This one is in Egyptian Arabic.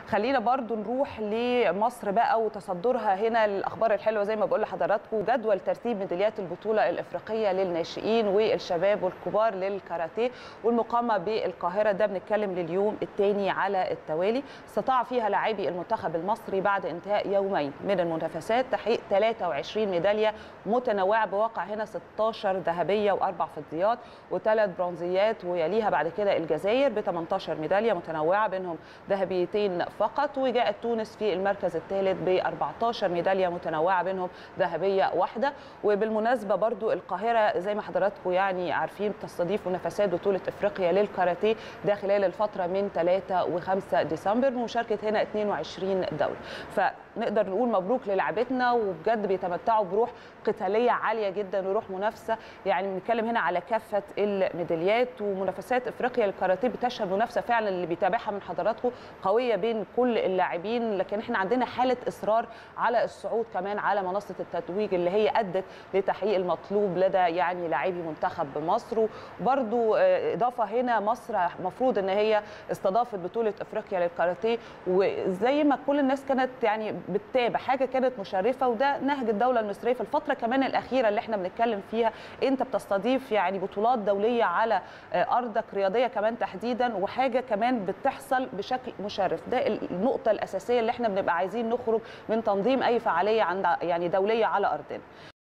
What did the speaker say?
خلينا برضو نروح لمصر بقى وتصدرها هنا الاخبار الحلوه زي ما بقول لحضراتكم جدول ترتيب ميداليات البطوله الافريقيه للناشئين والشباب والكبار للكاراتيه والمقامه بالقاهره ده بنتكلم لليوم الثاني على التوالي استطاع فيها لاعبي المنتخب المصري بعد انتهاء يومين من المنافسات تحقيق 23 ميداليه متنوعه بواقع هنا 16 ذهبيه واربع فضيات وثلاث برونزيات ويليها بعد كده الجزائر ب 18 ميداليه متنوعه بينهم ذهبيتين فقط وجاءت تونس في المركز الثالث ب 14 ميداليه متنوعه بينهم ذهبيه واحده وبالمناسبه برضو القاهره زي ما حضراتكم يعني عارفين تستضيف منافسات بطوله افريقيا للكاراتيه ده خلال الفتره من 3 و5 ديسمبر بمشاركه هنا 22 دوله فنقدر نقول مبروك للاعبتنا وبجد بيتمتعوا بروح قتاليه عاليه جدا وروح منافسه يعني بنتكلم هنا على كافه الميداليات ومنافسات افريقيا للكاراتيه بتشهد منافسه فعلا اللي بيتابعها من حضراتكم قويه بين كل اللاعبين لكن احنا عندنا حاله اصرار على الصعود كمان على منصه التتويج اللي هي ادت لتحقيق المطلوب لدى يعني لاعبي منتخب مصر وبرده اضافه هنا مصر المفروض ان هي استضافت بطوله افريقيا للكاراتيه وزي ما كل الناس كانت يعني بتتابع حاجه كانت مشرفه وده نهج الدوله المصريه في الفتره كمان الاخيره اللي احنا بنتكلم فيها انت بتستضيف يعني بطولات دوليه على ارضك رياضيه كمان تحديدا وحاجه كمان بتحصل بشكل مشرف ده النقطه الاساسيه اللي احنا بنبقى عايزين نخرج من تنظيم اي فعاليه عند يعني دوليه على ارضنا